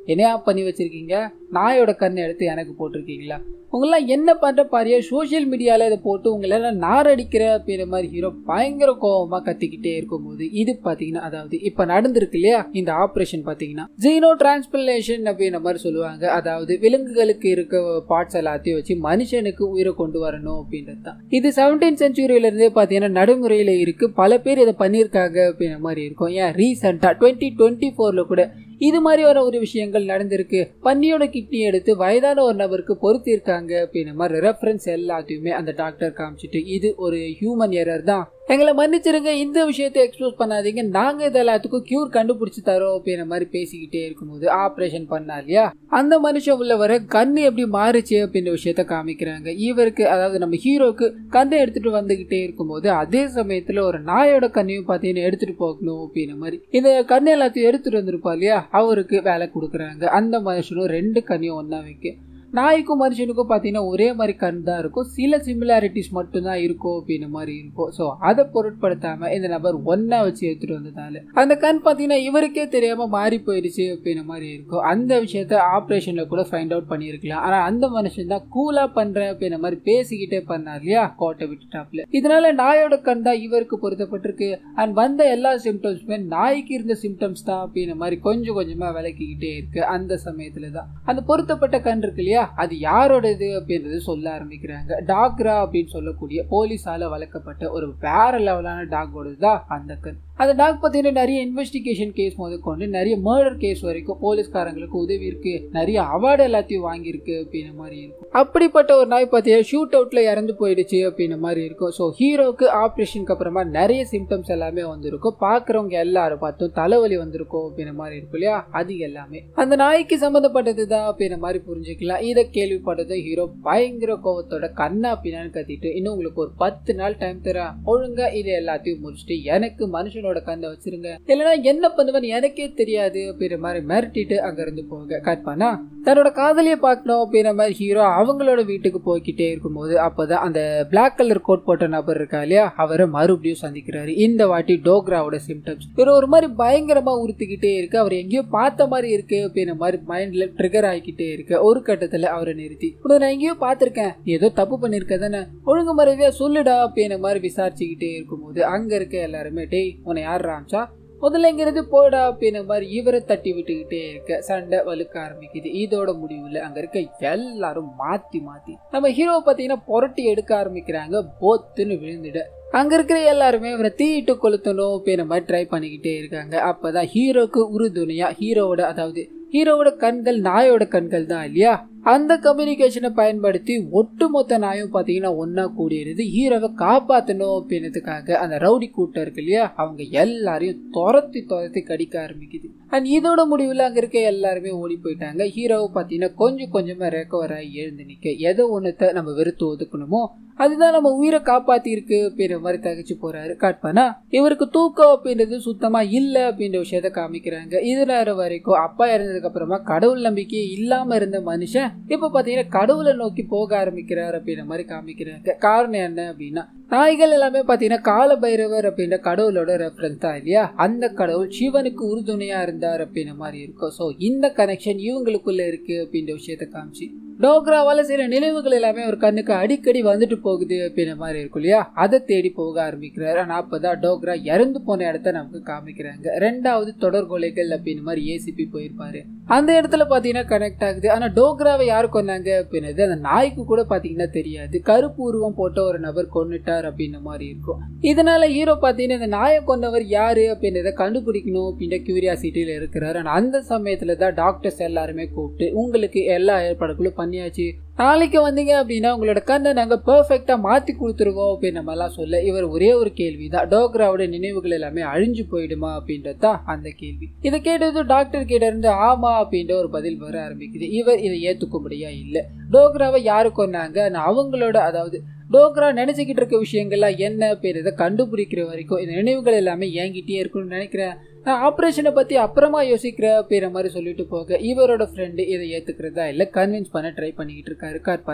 என்னையா பண்ணி வச்சிருக்கீங்க நாயோட கண்ணை எடுத்து எனக்கு போட்டிருக்கீங்களா உங்களாம் என்ன பண்ற பாரியா சோஷியல் மீடியால இதை போட்டு உங்களெல்லாம் நாரடிக்கிற அப்படின்ற மாதிரி ஹீரோ பயங்கர கோபமா கத்திக்கிட்டே இருக்கும்போது இது பாத்தீங்கன்னா அதாவது இப்ப நடந்திருக்கு இல்லையா இந்த ஆபரேஷன் பாத்தீங்கன்னா ஜீனோ டிரான்ஸ்பிளேஷன் அப்படின்ற மாதிரி சொல்லுவாங்க அதாவது விலங்குகளுக்கு இருக்க பார்ட்ஸ் எல்லாத்தையும் வச்சு மனுஷனுக்கு உயிரை கொண்டு வரணும் அப்படின்றது தான் இது செவன்டீன் சென்ச்சுரியில இருந்தே பாத்தீங்கன்னா நடைமுறையில இருக்கு பல பேர் இதை பண்ணியிருக்காங்க அப்படின்ற மாதிரி இருக்கும் ஏன் ரீசெண்டா டுவெண்ட்டி டுவெண்ட்டி ஃபோர்ல கூட இது மாதிரி வர ஒரு விஷயங்கள் நடந்திருக்கு பன்னியோட கிட்னி எடுத்து வயதான ஒரு நபருக்கு பொருத்திருக்காங்க அப்படின்ற மாதிரி ரெஃபரன்ஸ் எல்லாத்தையுமே அந்த டாக்டர் காமிச்சிட்டு இது ஒரு ஹியூமன் எரர் தான் எங்களை மன்னிச்சிருங்க இந்த விஷயத்தை எக்ஸ்போஸ் பண்ணாதீங்க நாங்க இது எல்லாத்துக்கும் கியூர் கண்டுபிடிச்சு தரோம் அப்படின்ற மாதிரி பேசிக்கிட்டே இருக்கும்போது ஆப்ரேஷன் பண்ணா இல்லையா அந்த மனுஷன் உள்ள வர கண்ணு எப்படி மாறுச்சு அப்படின்ற விஷயத்த காமிக்கிறாங்க இவருக்கு அதாவது நம்ம ஹீரோக்கு கண்ணை எடுத்துட்டு வந்துகிட்டே இருக்கும்போது அதே சமயத்துல ஒரு நாயோட கண்ணையும் பார்த்தீங்கன்னா எடுத்துட்டு போகணும் அப்படின்ற மாதிரி இந்த கண்ணு எல்லாத்தையும் எடுத்துட்டு வந்திருப்பா இல்லையா அவருக்கு வேலை கொடுக்குறாங்க அந்த மனுஷனும் ரெண்டு கண்ணையும் ஒன்னா வைக்க நாய்க்கும் மனுஷனுக்கும் பார்த்தீங்கன்னா ஒரே மாதிரி கண் தான் இருக்கும் சில சிமிலாரிட்டிஸ் மட்டும்தான் இருக்கும் அப்படின்ற மாதிரி இருக்கும் ஸோ அதை பொருட்படுத்தாம இந்த நபர் ஒன்னா வச்சு எடுத்துட்டு வந்ததால அந்த கண் பார்த்தீங்கன்னா இவருக்கே தெரியாம மாறி போயிடுச்சு அப்படின்ற மாதிரி இருக்கும் அந்த விஷயத்த ஆப்ரேஷன்ல கூட ஃபைண்ட் அவுட் பண்ணியிருக்கலாம் ஆனா அந்த மனுஷன் தான் கூலா பண்றேன் அப்படின்ற மாதிரி பேசிக்கிட்டே பண்ணார் இல்லையா கோட்டை விட்டுட்டாப்ல இதனால நாயோட கண் தான் இவருக்கு பொருத்தப்பட்டிருக்கு அண்ட் வந்த எல்லா சிம்டம்ஸுமே நாய்க்கு இருந்த சிம்டம்ஸ் தான் அப்படின்ற மாதிரி கொஞ்சம் கொஞ்சமா விளக்கிக்கிட்டே இருக்கு அந்த சமயத்துல தான் அந்த பொருத்தப்பட்ட கண் இருக்கு இல்லையா அது யாரோடது அப்படின்றது சொல்ல ஆரம்பிக்கிறாங்க டாக்ரா அப்படின்னு சொல்லக்கூடிய போலீஸால வளர்க்கப்பட்ட ஒரு வேற லெவலான டாகோடது தான் அந்த கண் அந்த டாக் பார்த்தீங்கன்னா நிறைய இன்வெஸ்டிகேஷன் கேஸ் முதற்கொண்டு நிறைய மர்டர் கேஸ் வரைக்கும் போலீஸ்காரங்களுக்கு உதவி இருக்கு நிறைய அவார்டு எல்லாத்தையும் வாங்கியிருக்கு அப்படின்ற மாதிரி இருக்கும் அப்படிப்பட்ட ஒரு நாய் பார்த்தீங்கன்னா ஷூட் அவுட்ல இறந்து போயிடுச்சு அப்படின்ற மாதிரி இருக்கும் ஸோ ஹீரோக்கு ஆப்ரேஷனுக்கு அப்புறமா நிறைய சிம்டம்ஸ் எல்லாமே வந்திருக்கும் பார்க்குறவங்க எல்லாரும் பார்த்தும் தலைவலி வந்திருக்கும் அப்படின்ற மாதிரி இருக்கும் இல்லையா அது எல்லாமே அந்த நாய்க்கு சம்மந்தப்பட்டது தான் அப்படின்ற மாதிரி புரிஞ்சுக்கலாம் இதை கேள்விப்பட்டது ஹீரோ பயங்கர கோவத்தோட கண்ணா பின்னான்னு கத்திட்டு இன்னும் உங்களுக்கு ஒரு பத்து நாள் டைம் தரேன் ஒழுங்கா இது எல்லாத்தையும் முடிச்சுட்டு எனக்கு மனுஷனோட கண்ணை வச்சிருங்க இல்லைன்னா என்ன பண்ணுவேன்னு எனக்கே தெரியாது அப்படின்ற மாதிரி மிரட்டிட்டு அங்க இருந்து போங்க கட் பண்ணா தன்னோட காதலியை பார்க்கணும் அப்படின்ற மாதிரி ஹீரோ அவங்களோட வீட்டுக்கு போய்கிட்டே இருக்கும்போது அப்பதான் அந்த பிளாக் கலர் கோட் போட்ட நபர் இருக்கா இல்லையா அவரை மறுபடியும் சந்திக்கிறாரு இந்த வாட்டி டோக்ராவோட சிம்டம்ஸ் இவர் ஒரு மாதிரி பயங்கரமா உறுத்திக்கிட்டே இருக்கு அவர் எங்கேயோ பார்த்த மாதிரி இருக்கு அப்படின்ற மாதிரி மைண்ட்ல ட்ரிகர் ஆகிக்கிட்டே இருக்கு ஒரு கட்டத்துல அவரை நிறுத்தி உன்னை நான் எங்கேயோ பார்த்திருக்கேன் நீ ஏதோ தப்பு பண்ணிருக்க தானே ஒழுங்கு மரியாதையா சொல்லுடா அப்படின்ற மாதிரி விசாரிச்சுக்கிட்டே இருக்கும்போது அங்க இருக்க எல்லாருமே டேய் உன்னை யார் ராமிச்சா முதல்ல இங்கிருந்து போடா அப்படின்ற மாதிரி இவரை தட்டி விட்டுக்கிட்டே இருக்க சண்டை வலுக்க ஆரம்பிக்குது இதோட முடிவுல அங்க இருக்க எல்லாரும் மாத்தி மாத்தி நம்ம ஹீரோ பாத்தீங்கன்னா புரட்டி எடுக்க ஆரம்பிக்கிறாங்க போத்துன்னு விழுந்துட அங்க இருக்கிற எல்லாருமே இவரை தீயிட்டு கொளுத்தணும் அப்படின்ற மாதிரி ட்ரை பண்ணிக்கிட்டே இருக்காங்க அப்பதான் ஹீரோக்கு உறுதுணையா ஹீரோவோட அதாவது ஹீரோவோட கண்கள் நாயோட கண்கள் தான் இல்லையா அந்த கம்யூனிகேஷனை பயன்படுத்தி ஒட்டுமொத்த நாயும் பார்த்தீங்கன்னா ஒன்னா கூடியிருது ஹீரோவை காப்பாற்றணும் அப்படின்றதுக்காக அந்த ரவுடி கூட்டம் இருக்கு இல்லையா அவங்க எல்லாரையும் துரத்தி துரத்தி கடிக்க ஆரம்பிக்குது அண்ட் இதோட முடிவில் அங்கே இருக்க எல்லாருமே ஓடி போயிட்டாங்க ஹீரோவை பார்த்தீங்கன்னா கொஞ்சம் கொஞ்சமாக ரெக்கவர் ஆகி எழுந்து நிற்க எதை ஒன்றத்தை நம்ம வெறுத்து ஒதுக்கணுமோ அதுதான் நம்ம உயிரை காப்பாத்தி இருக்கு அப்படின்ற மாதிரி தகச்சு போறாரு கட் பண்ணா இவருக்கு தூக்கம் அப்படின்றது சுத்தமா இல்ல அப்படின்ற விஷயத்த காமிக்கிறாங்க இது நேரம் வரைக்கும் அப்பா இறந்ததுக்கு அப்புறமா கடவுள் நம்பிக்கையே இல்லாம இருந்த மனுஷன் இப்ப பாத்தீங்கன்னா கடவுளை நோக்கி போக ஆரம்பிக்கிறார் அப்படின்ற மாதிரி காமிக்கிறாங்க காரணம் என்ன அப்படின்னா நாய்கள் எல்லாமே பாத்தீங்கன்னா கால பைரவர் அப்படின்ற கடவுளோட ரெஃபரன்ஸ் தான் இல்லையா அந்த கடவுள் சிவனுக்கு உறுதுணையா இருந்தார் அப்படின்ற மாதிரி இருக்கும் ஸோ இந்த கனெக்ஷன் இவங்களுக்குள்ள இருக்கு அப்படின்ற விஷயத்த காமிச்சு டோக்ராவால சில நினைவுகள் எல்லாமே ஒரு கண்ணுக்கு அடிக்கடி வந்துட்டு போகுது அப்படின்ற மாதிரி இருக்கும் இல்லையா அதை தேடி போக ஆரம்பிக்கிறாரு ஆனா அப்பதான் டோக்ரா இறந்து போன இடத்த நமக்கு காமிக்கிறாங்க ரெண்டாவது தொடர்கொலைகள் அப்படின்ற மாதிரி ஏசிபி போயிருப்பாரு அந்த இடத்துல பாத்தீங்கன்னா கனெக்ட் ஆகுது ஆனா டோக்ராவை யார் கொன்னாங்க அப்படின்றது அந்த நாய்க்கு கூட பாத்தீங்கன்னா தெரியாது கருப்பு உருவம் போட்ட ஒரு நபர் கொன்னுட்டார் அப்படின்ற மாதிரி இருக்கும் இதனால ஹீரோ பாத்தீங்கன்னா இந்த நாயை கொண்டவர் யாரு அப்படின்றத கண்டுபிடிக்கணும் அப்படின்ற கியூரியாசிட்டியில இருக்கிறாரு ஆனா அந்த சமயத்துல தான் டாக்டர்ஸ் எல்லாருமே கூப்பிட்டு உங்களுக்கு எல்லா ஏற்பாடுகளும் பண்ணியாச்சு நாளைக்கு வந்தீங்க அப்படின்னா உங்களோட கண்ணை நாங்கள் பெர்ஃபெக்டாக மாற்றி கொடுத்துருவோம் அப்படின்னு நம்மலாம் சொல்ல இவர் ஒரே ஒரு கேள்வி தான் டோக்ராவோட நினைவுகள் எல்லாமே அழிஞ்சு போயிடுமா அப்படின்றது தான் அந்த கேள்வி இதை கேட்டது டாக்டர் கிட்ட இருந்து ஆமா அப்படின்ற ஒரு பதில் வர ஆரம்பிக்குது இவர் இதை ஏற்றுக்கும்படியா இல்லை டோக்ராவை யாரு கொன்னாங்க நான் அவங்களோட அதாவது டோக்ரா நினைச்சுக்கிட்டு இருக்க விஷயங்கள்லாம் என்ன அப்படின்றத கண்டுபிடிக்கிற வரைக்கும் இந்த நினைவுகள் எல்லாமே என்கிட்டயே இருக்கணும்னு நினைக்கிறேன் நான் ஆப்ரேஷனை பற்றி அப்புறமா யோசிக்கிறேன் அப்படின்ற மாதிரி சொல்லிட்டு போக இவரோட ஃப்ரெண்டு இதை ஏற்றுக்கிறதா இல்லை கன்வின்ஸ் பண்ண ட்ரை பண்ணிக்கிட்டு இருக்காரு கற்பனா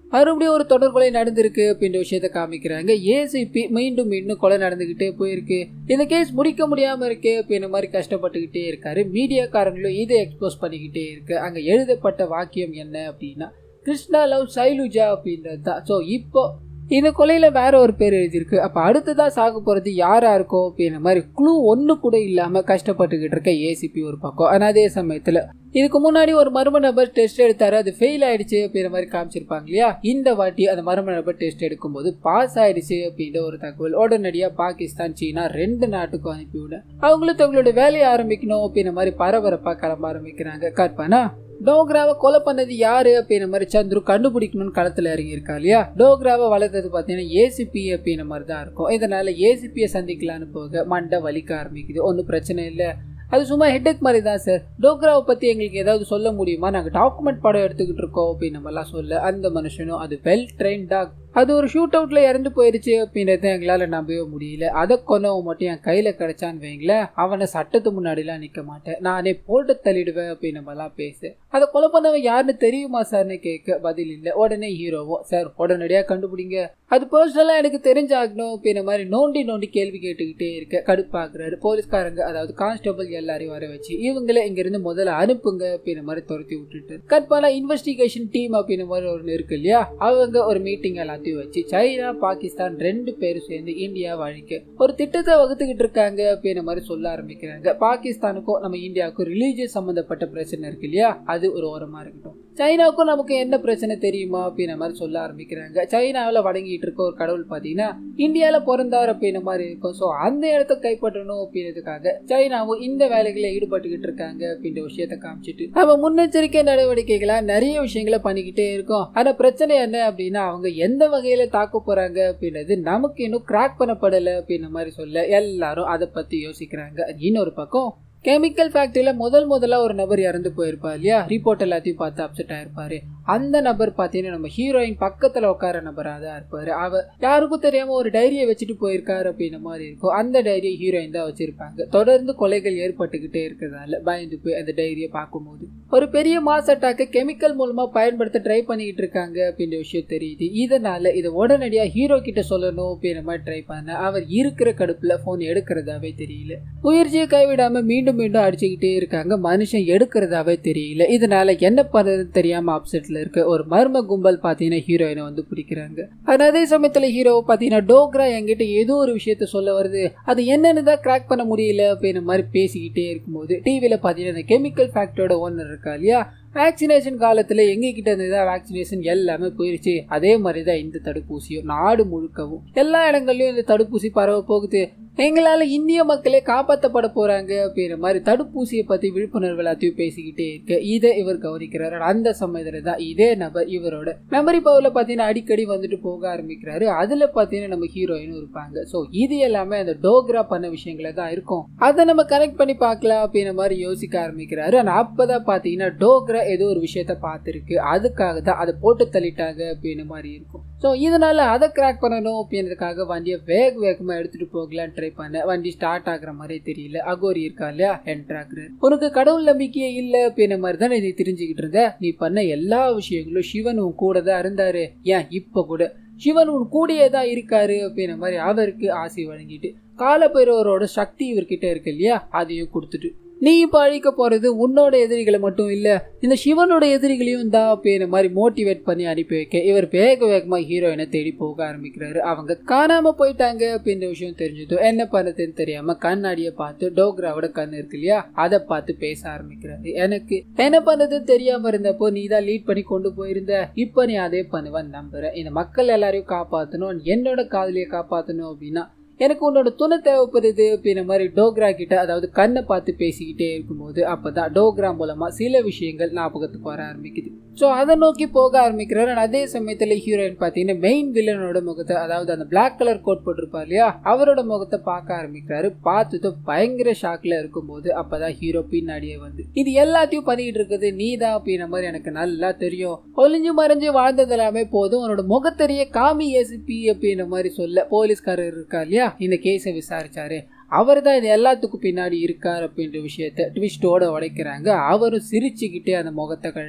மறுபடியும் ஒரு தொடர் கொலை நடந்திருக்கு அப்படின்ற விஷயத்த காமிக்கிறாங்க ஏசிபி மீண்டும் மீண்டும் கொலை நடந்துகிட்டே போயிருக்கு இந்த கேஸ் முடிக்க முடியாம இருக்கு அப்படின்ற மாதிரி கஷ்டப்பட்டுக்கிட்டே இருக்காரு மீடியாக்காரங்களும் இதை எக்ஸ்போஸ் பண்ணிக்கிட்டே இருக்கு அங்க எழுதப்பட்ட வாக்கியம் என்ன அப்படின்னா கிருஷ்ணா லவ் சைலுஜா அப்படின்றது தான் ஸோ இப்போ இந்த கொலையில வேற ஒரு பேர் எழுதியிருக்கு அப்ப அடுத்ததா சாக போறது யாரா இருக்கோ அப்படின்ற மாதிரி குழு ஒண்ணு கூட இல்லாம கஷ்டப்பட்டுக்கிட்டு இருக்க ஏசிபி ஒரு பக்கம் ஆனா அதே சமயத்துல இதுக்கு முன்னாடி ஒரு மர்ம நபர் டெஸ்ட் எடுத்தாரு அது ஃபெயில் ஆயிடுச்சு அப்படின்ற மாதிரி காமிச்சிருப்பாங்க இல்லையா இந்த வாட்டி அந்த மர்ம நபர் டெஸ்ட் எடுக்கும்போது பாஸ் ஆயிடுச்சு அப்படின்ற ஒரு தகவல் உடனடியா பாகிஸ்தான் சீனா ரெண்டு நாட்டுக்கும் அனுப்பிவிட அவங்களும் தங்களோட வேலையை ஆரம்பிக்கணும் அப்படின்ற மாதிரி பரபரப்பா கிளம்ப ஆரம்பிக்கிறாங்க கற்பனா டோக்ராவை கொலை பண்ணது யாரு அப்படின்ற மாதிரி சந்துரு கண்டுபிடிக்கணும்னு களத்துல இறங்கி இருக்கா இல்லையா டோக்ராவை வளர்த்தது பார்த்தீங்கன்னா ஏசிபி அப்படின்ற மாதிரி தான் இருக்கும் இதனால ஏசிபியை சந்திக்கலான்னு போக மண்டை வலிக்க ஆரம்பிக்குது ஒன்றும் பிரச்சனை இல்லை அது சும்மா ஹெட்டேக் மாதிரி தான் சார் டோக்ராவை பற்றி எங்களுக்கு ஏதாவது சொல்ல முடியுமா நாங்கள் டாக்குமெண்ட் படம் எடுத்துக்கிட்டு இருக்கோம் அப்படின்னு நம்மலாம் சொல்ல அந்த மனுஷனும் அது வெல் ட்ரெயின் டாக் அது ஒரு ஷூட் அவுட்ல இறந்து போயிருச்சு அப்படின்றத எங்களால் நம்பவே முடியல அதை கொண்டவன் மட்டும் என் கையில் கிடைச்சான்னு வைங்களேன் அவனை சட்டத்து முன்னாடிலாம் நிற்க மாட்டேன் நானே போட்டு தள்ளிடுவேன் அப்படின்னு நம்மலாம் பேசு அதை கொலை பண்ணவன் யாருன்னு தெரியுமா சார்னு கேட்க பதில் இல்லை உடனே ஹீரோவும் சார் உடனடியாக கண்டுபிடிங்க அது பர்சனலாக எனக்கு தெரிஞ்சாகணும் அப்படின்ற மாதிரி நோண்டி நோண்டி கேள்வி கேட்டுக்கிட்டே இருக்க கடுப்பாக்குறாரு போலீஸ்காரங்க அதாவது கான்ஸ்டபிள் எல்லாரையும் வர வச்சு இவங்கள இங்கிருந்து முதல்ல அனுப்புங்க அப்படின்ற மாதிரி துரத்தி விட்டுட்டு கட் பண்ண இன்வெஸ்டிகேஷன் டீம் அப்படின்ற மாதிரி ஒன்று இருக்கு இல்லையா அவங்க ஒரு மீட்டிங் எல்லாத்தையும் வச்சு சைனா பாகிஸ்தான் ரெண்டு பேரும் சேர்ந்து இந்தியா அழிக்க ஒரு திட்டத்தை வகுத்துக்கிட்டு இருக்காங்க அப்படின்ற மாதிரி சொல்ல ஆரம்பிக்கிறாங்க பாகிஸ்தானுக்கும் நம்ம இந்தியாவுக்கும் ரிலீஜியஸ் சம்பந்தப்பட்ட பிரச்சனை இருக்கு இல்லையா அது ஒரு ஓரமா இருக்கட்டும் சைனாவுக்கும் நமக்கு என்ன பிரச்சனை தெரியுமா அப்படின்ற மாதிரி சொல்ல ஆரம்பிக்கிறாங்க சைனாவில் வணங்கிட்டு இருக்க ஒரு கடவுள் பார்த்தீங்கன்னா இந்தியாவில் பிறந்தார் அப்படின்ற மாதிரி இருக்கும் ஸோ அந்த இடத்த கைப்பற்றணும் அப்படின்றதுக்காக சைனாவும் இந்த வேலைகளில் ஈடுபட்டுக்கிட்டு இருக்காங்க அப்படின்ற விஷயத்த காமிச்சிட்டு நம்ம முன்னெச்சரிக்கை நடவடிக்கைகளா நிறைய விஷயங்களை பண்ணிக்கிட்டே இருக்கோம் ஆனா பிரச்சனை என்ன அப்படின்னா அவங்க எந்த வகையில தாக்க போறாங்க அப்படின்றது நமக்கு இன்னும் கிராக் பண்ணப்படலை அப்படின்ற மாதிரி சொல்ல எல்லாரும் அதை பத்தி யோசிக்கிறாங்க இன்னொரு பக்கம் கெமிக்கல் ஃபேக்டரியில் முதல் முதல்ல ஒரு நபர் இறந்து போயிருப்பார் இல்லையா ரிப்போர்ட் எல்லாத்தையும் பார்த்து அப்செட் ஆயிருப்பாரு அந்த நபர் பார்த்தீங்கன்னா நம்ம ஹீரோயின் பக்கத்தில் உட்கார நபராக தான் இருப்பார் அவர் யாருக்கும் தெரியாமல் ஒரு டைரியை வச்சுட்டு போயிருக்காரு அப்படின்ற மாதிரி இருக்கும் அந்த டைரியை ஹீரோயின் தான் வச்சிருப்பாங்க தொடர்ந்து கொலைகள் ஏற்பட்டுக்கிட்டே இருக்கிறதால பயந்து போய் அந்த டைரியை பார்க்கும்போது ஒரு பெரிய மாஸ் அட்டாக்கை கெமிக்கல் மூலமாக பயன்படுத்த ட்ரை பண்ணிக்கிட்டு இருக்காங்க அப்படின்ற விஷயம் தெரியுது இதனால இதை உடனடியாக ஹீரோ கிட்ட சொல்லணும் அப்படின்ற மாதிரி ட்ரை பண்ண அவர் இருக்கிற கடுப்பில் ஃபோன் எடுக்கிறதாவே தெரியல முயற்சியை கைவிடாமல் மீண்டும் மீண்டும் அடிச்சுக்கிட்டே இருக்காங்க மனுஷன் எடுக்கிறதாவே தெரியல இதனால என்ன பண்ணுறதுன்னு தெரியாம அப்செட்ல இருக்க ஒரு மர்ம கும்பல் பார்த்தீங்கன்னா ஹீரோயினை வந்து பிடிக்கிறாங்க ஆனா அதே சமயத்துல ஹீரோவை பார்த்தீங்கன்னா டோக்ரா என்கிட்ட ஏதோ ஒரு விஷயத்த சொல்ல வருது அது என்னன்னு தான் கிராக் பண்ண முடியல அப்படின்ற மாதிரி பேசிக்கிட்டே இருக்கும்போது டிவியில் பார்த்தீங்கன்னா இந்த கெமிக்கல் ஃபேக்டரியோட ஓனர் இருக்கா இல்லையா வேக்சினேஷன் காலத்தில் எங்ககிட்ட இருந்து தான் வேக்சினேஷன் எல்லாமே போயிருச்சு அதே மாதிரி தான் இந்த தடுப்பூசியும் நாடு முழுக்கவும் எல்லா இடங்கள்லையும் இந்த தடுப்பூசி பரவ போகுது எங்களால் இந்திய மக்களே காப்பாற்றப்பட போகிறாங்க அப்படின்ற மாதிரி தடுப்பூசியை பற்றி விழிப்புணர்வு எல்லாத்தையும் பேசிக்கிட்டே இருக்கு இதை இவர் கவனிக்கிறார் அந்த சமயத்தில் தான் இதே நபர் இவரோட மெமரி பவரில் பார்த்தீங்கன்னா அடிக்கடி வந்துட்டு போக ஆரம்பிக்கிறாரு அதில் பார்த்தீங்கன்னா நம்ம ஹீரோயினும் இருப்பாங்க ஸோ இது எல்லாமே அந்த டோக்ரா பண்ண விஷயங்கள தான் இருக்கும் அதை நம்ம கனெக்ட் பண்ணி பார்க்கலாம் அப்படின்ற மாதிரி யோசிக்க ஆரம்பிக்கிறாரு ஆனால் அப்போ தான் பார்த்தீங்கன்னா டோக்ரா ஏதோ ஒரு விஷயத்த பார்த்துருக்கு அதுக்காக தான் அதை போட்டு தள்ளிட்டாங்க அப்படின்னு மாதிரி இருக்கும் ஸோ இதனால அதை கிராக் பண்ணணும் அப்படின்றதுக்காக வண்டியை வேக வேகமாக எடுத்துட்டு போகலான்னு ட்ரை பண்ண வண்டி ஸ்டார்ட் ஆகுற மாதிரி தெரியல அகோரி இருக்கா இல்லையா என்டர் ஆகுறாரு உனக்கு கடவுள் நம்பிக்கையே இல்லை அப்படின்ற மாதிரி தான் நீ தெரிஞ்சுக்கிட்டு இருந்த நீ பண்ண எல்லா விஷயங்களும் சிவன் உன் கூட தான் இருந்தாரு ஏன் இப்போ கூட சிவன் உன் கூடயே தான் இருக்காரு அப்படின்ற மாதிரி அவருக்கு ஆசை வழங்கிட்டு காலப்பைரவரோட சக்தி இவர்கிட்ட இருக்கு இல்லையா அதையும் கொடுத்துட்டு நீ இப்போ அழிக்க போகிறது உன்னோட எதிரிகளை மட்டும் இல்லை இந்த சிவனோட எதிரிகளையும் தான் அப்படின்ற மாதிரி மோட்டிவேட் பண்ணி அனுப்பி வைக்க இவர் வேக வேகமாக ஹீரோயினை தேடி போக ஆரம்பிக்கிறாரு அவங்க காணாமல் போயிட்டாங்க அப்படின்ற விஷயம் தெரிஞ்சதும் என்ன பண்ணுறதுன்னு தெரியாமல் கண்ணாடியை பார்த்து டோக்ராவோட கண் இருக்கு இல்லையா அதை பார்த்து பேச ஆரம்பிக்கிறாரு எனக்கு என்ன பண்ணுறதுன்னு தெரியாமல் இருந்தப்போ நீ தான் லீட் பண்ணி கொண்டு போயிருந்த இப்போ நீ அதே பண்ணுவேன்னு நம்புறேன் இந்த மக்கள் எல்லாரையும் காப்பாற்றணும் என்னோட காதலியை காப்பாற்றணும் அப்படின்னா எனக்கு உன்னோட துணை தேவைப்படுது அப்படின்ற மாதிரி டோக்ரா கிட்ட அதாவது கண்ணை பார்த்து பேசிக்கிட்டே இருக்கும்போது அப்பதான் டோக்ரா மூலமா சில விஷயங்கள் ஞாபகத்துக்கு வர ஆரம்பிக்குது ஸோ அதை நோக்கி போக ஆரம்பிக்கிறாரு அதே சமயத்தில் ஹீரோயின் பார்த்தீங்கன்னா மெயின் வில்லனோட முகத்தை அதாவது அந்த பிளாக் கலர் கோட் போட்டிருப்பார் இல்லையா அவரோட முகத்தை பார்க்க ஆரம்பிக்கிறாரு பார்த்துட்டு பயங்கர ஷாக்ல இருக்கும்போது அப்பதான் ஹீரோ பின்னாடியே வந்து இது எல்லாத்தையும் பண்ணிட்டு இருக்குது நீ தான் அப்படின்ற மாதிரி எனக்கு நல்லா தெரியும் ஒளிஞ்சு மறைஞ்சு வாழ்ந்தது எல்லாமே போதும் உன்னோட முகத்தெரிய காமி ஏசிபி அப்படின்ற மாதிரி சொல்ல போலீஸ்காரர் இருக்கா இல்லையா இந்த கேஸை விசாரிச்சாரு அவர் தான் இது எல்லாத்துக்கும் பின்னாடி இருக்கார் அப்படின்ற விஷயத்த ட்விஸ்டோட உடைக்கிறாங்க அவரும் சிரிச்சுக்கிட்டே அந்த முகத்தை கழட்டு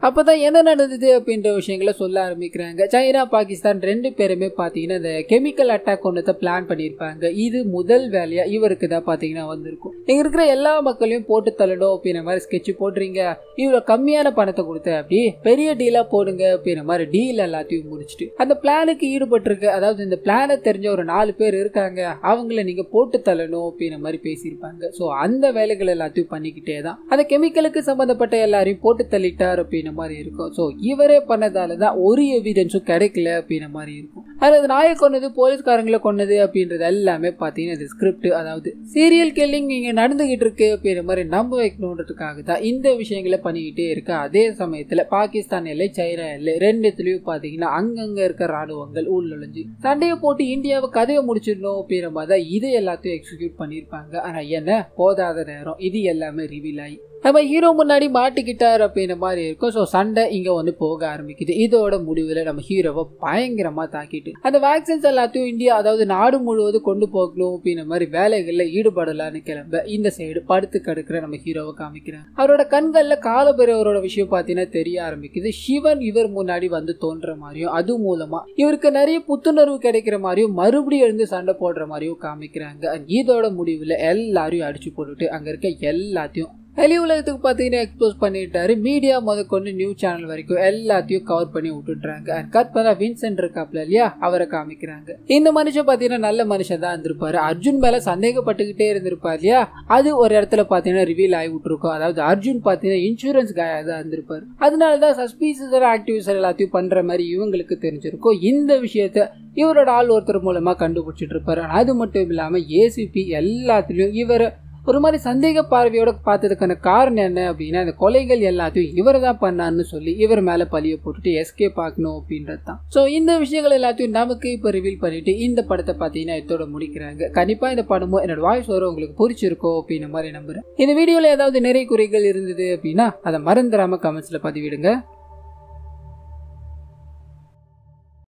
அப்பதான் என்ன நடந்தது அப்படின்ற விஷயங்களை சொல்ல ஆரம்பிக்கிறாங்க சைனா பாகிஸ்தான் ரெண்டு பேருமே பாத்தீங்கன்னா இந்த கெமிக்கல் அட்டாக் ஒன்றத்தை பிளான் பண்ணியிருப்பாங்க இது முதல் வேலையா இவருக்கு தான் பாத்தீங்கன்னா வந்திருக்கும் இங்க இருக்கிற எல்லா மக்களையும் போட்டு தள்ளணும் அப்படின்ற மாதிரி ஸ்கெட்ச் போடுறீங்க இவ்வளவு கம்மியான பணத்தை கொடுத்த அப்படி பெரிய டீலா போடுங்க அப்படின்ற மாதிரி டீல் எல்லாத்தையும் முடிச்சுட்டு அந்த பிளானுக்கு ஈடுபட்டிருக்க அதாவது இந்த பிளானை தெரிஞ்ச ஒரு நாலு பேர் இருக்காங்க அவங்கள நீங்க போட்டு தள்ளணும் அப்படின்ற மாதிரி பேசியிருப்பாங்க ஸோ அந்த வேலைகள் எல்லாத்தையும் பண்ணிக்கிட்டே தான் அந்த கெமிக்கலுக்கு சம்பந்தப்பட்ட எல்லாரையும் போட்டு தள்ளிட்டார் அப்படின்ற மாதிரி இருக்கும் ஸோ இவரே பண்ணதால தான் ஒரு எவிடன்ஸும் கிடைக்கல அப்படின்ற மாதிரி இருக்கும் அதாவது நாயை கொன்னது போலீஸ்காரங்களை கொன்னது அப்படின்றது எல்லாமே பார்த்தீங்கன்னா இது ஸ்கிரிப்ட் அதாவது சீரியல் கில்லிங் இங்கே நடந்துகிட்டு இருக்கு அப்படின்ற மாதிரி நம்ப வைக்கணுன்றதுக்காக தான் இந்த விஷயங்களை பண்ணிக்கிட்டே இருக்கு அதே சமயத்தில் பாகிஸ்தான் எல்லை சைனா எல்லை ரெண்டுத்துலயும் பார்த்தீங்கன்னா அங்கங்க இருக்க ராணுவங்கள் உள்நுழைஞ்சு சண்டையை போட்டு இந்தியாவை கதையை முடிச்சிடணும் அப்படின்ற மாதிரி தான் இது எல்லாத்தையும் எக்ஸிக்யூட் பண்ணியிருப்பாங்க ஆனால் என்ன போதாத நேரம் இது எல்லாமே ரிவீல் ஆகி நம்ம ஹீரோ முன்னாடி மாட்டிக்கிட்டார் அப்படின்ற மாதிரி இருக்கும் ஸோ சண்டை இங்கே வந்து போக ஆரம்பிக்குது இதோட முடிவில் நம்ம ஹீரோவை பயங்கரமாக தாக்கிட்டு அந்த வேக்சின்ஸ் எல்லாத்தையும் இந்தியா அதாவது நாடு முழுவதும் கொண்டு போகணும் அப்படின்ற மாதிரி வேலைகளில் ஈடுபடலான்னு கிளம்ப இந்த சைடு படுத்து கடுக்கிற நம்ம ஹீரோவை காமிக்கிறேன் அவரோட கண்களில் காலபெரியவரோட விஷயம் பார்த்தீங்கன்னா தெரிய ஆரம்பிக்குது சிவன் இவர் முன்னாடி வந்து தோன்ற மாதிரியும் அது மூலமா இவருக்கு நிறைய புத்துணர்வு கிடைக்கிற மாதிரியும் மறுபடியும் எழுந்து சண்டை போடுற மாதிரியும் காமிக்கிறாங்க இதோட முடிவில் எல்லாரையும் அடிச்சு போட்டுட்டு அங்கே இருக்க எல்லாத்தையும் வெளி உலகத்துக்கு பார்த்தீங்கன்னா எக்ஸ்போஸ் பண்ணிட்டாரு மீடியா முதற்கொண்டு நியூஸ் சேனல் வரைக்கும் எல்லாத்தையும் கவர் பண்ணி விட்டுட்றாங்க அண்ட் கட் பண்ணா வின்சென்ட் இருக்காப்ல இல்லையா அவரை காமிக்கிறாங்க இந்த மனுஷன் பார்த்தீங்கன்னா நல்ல மனுஷன் தான் இருந்திருப்பாரு அர்ஜுன் மேல சந்தேகப்பட்டுக்கிட்டே இருந்திருப்பார் இல்லையா அது ஒரு இடத்துல பார்த்தீங்கன்னா ரிவீல் ஆகி விட்டுருக்கும் அதாவது அர்ஜுன் பார்த்தீங்கன்னா இன்சூரன்ஸ் காயா தான் இருந்திருப்பாரு அதனால தான் சஸ்பீசியஸ் ஆக்டிவிஸ் எல்லாத்தையும் பண்ற மாதிரி இவங்களுக்கு தெரிஞ்சிருக்கும் இந்த விஷயத்த இவரோட ஆள் ஒருத்தர் மூலமா கண்டுபிடிச்சிட்டு இருப்பாரு அது மட்டும் இல்லாம ஏசிபி எல்லாத்துலயும் இவர் ஒரு மாதிரி சந்தேக பார்வையோட பார்த்ததுக்கான காரணம் என்ன அப்படின்னா இந்த கொலைகள் எல்லாத்தையும் இவர் தான் பண்ணான்னு சொல்லி இவர் மேல பழிய போட்டுட்டு எஸ்கே பார்க்கணும் அப்படின்றது தான் ஸோ இந்த விஷயங்கள் எல்லாத்தையும் நமக்கு இப்போ ரிவீல் பண்ணிட்டு இந்த படத்தை பார்த்தீங்கன்னா இதோட முடிக்கிறாங்க கண்டிப்பா இந்த படமும் என்னோட வாய்ஸ் வரும் உங்களுக்கு பிடிச்சிருக்கோ அப்படின்ற மாதிரி நம்புறேன் இந்த வீடியோல ஏதாவது நிறை குறைகள் இருந்தது அப்படின்னா அதை மறந்துடாம கமெண்ட்ஸ்ல பதிவிடுங்க